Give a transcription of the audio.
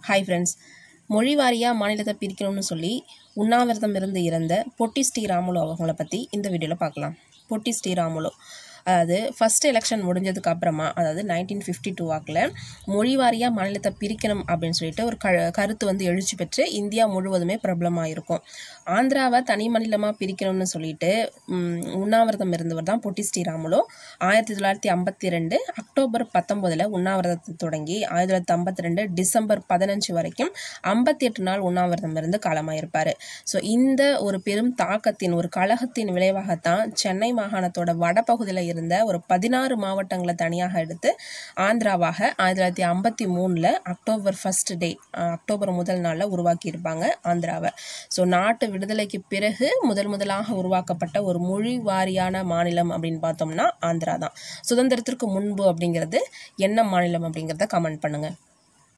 hi friends மொழி வாரியாக மாநிலத்தை பிரிக்கணும்னு சொல்லி உண்ணாவிரதம் இருந்து இறந்த பொட்டி ஸ்ரீராமுலு அவங்கள பற்றி இந்த வீடியோவில் பார்க்கலாம் பொட்டி ஸ்ரீராமுலு அதாவது ஃபஸ்ட் எலெக்ஷன் முடிஞ்சதுக்கு அப்புறமா அதாவது நைன்டீன் ஃபிஃப்டி டூ வாக்கில் மொழி வாரியாக மாநிலத்தை பிரிக்கணும் அப்படின்னு சொல்லிட்டு ஒரு க கருத்து வந்து எழுச்சி பெற்று இந்தியா முழுவதுமே பிரபலமாக இருக்கும் ஆந்திராவை தனி மாநிலமாக பிரிக்கணும்னு சொல்லிட்டு ம், உண்ணாவிரதம் இருந்தவர் தான் பொட்டி ஸ்ரீராமுலு ஆயிரத்தி தொள்ளாயிரத்தி ஐம்பத்தி ரெண்டு அக்டோபர் பத்தொம்போதில் உண்ணாவிரதத்தை தொடங்கி ஆயிரத்தி தொள்ளாயிரத்தி ஐம்பத்தி ரெண்டு டிசம்பர் பதினஞ்சு வரைக்கும் ஐம்பத்தி எட்டு நாள் உண்ணாவிரதம் இருந்து காலமாயிருப்பார் ஸோ இந்த ஒரு பெரும் தாக்கத்தின் ஒரு கழகத்தின் விளைவாகத்தான் சென்னை மாகாணத்தோட வடபகுதியில் இருந்த ஒரு பதினாறு மாவட்டங்களை தனியாக எடுத்து ஆந்திராவாக ஆயிரத்தி தொள்ளாயிரத்தி ஐம்பத்தி மூணில் அக்டோபர் ஃபர்ஸ்ட் டே அக்டோபர் முதல் நாளில் உருவாக்கியிருப்பாங்க ஆந்திராவை ஸோ நாட்டு விடுதலைக்கு பிறகு முதல் முதலாக உருவாக்கப்பட்ட ஒரு மொழி வாரியான மாநிலம் அப்படின்னு பார்த்தோம்னா ஆந்திரா தான் சுதந்திரத்திற்கு முன்பு அப்படிங்கிறது என்ன மாநிலம் அப்படிங்கிறத கமெண்ட் பண்ணுங்கள்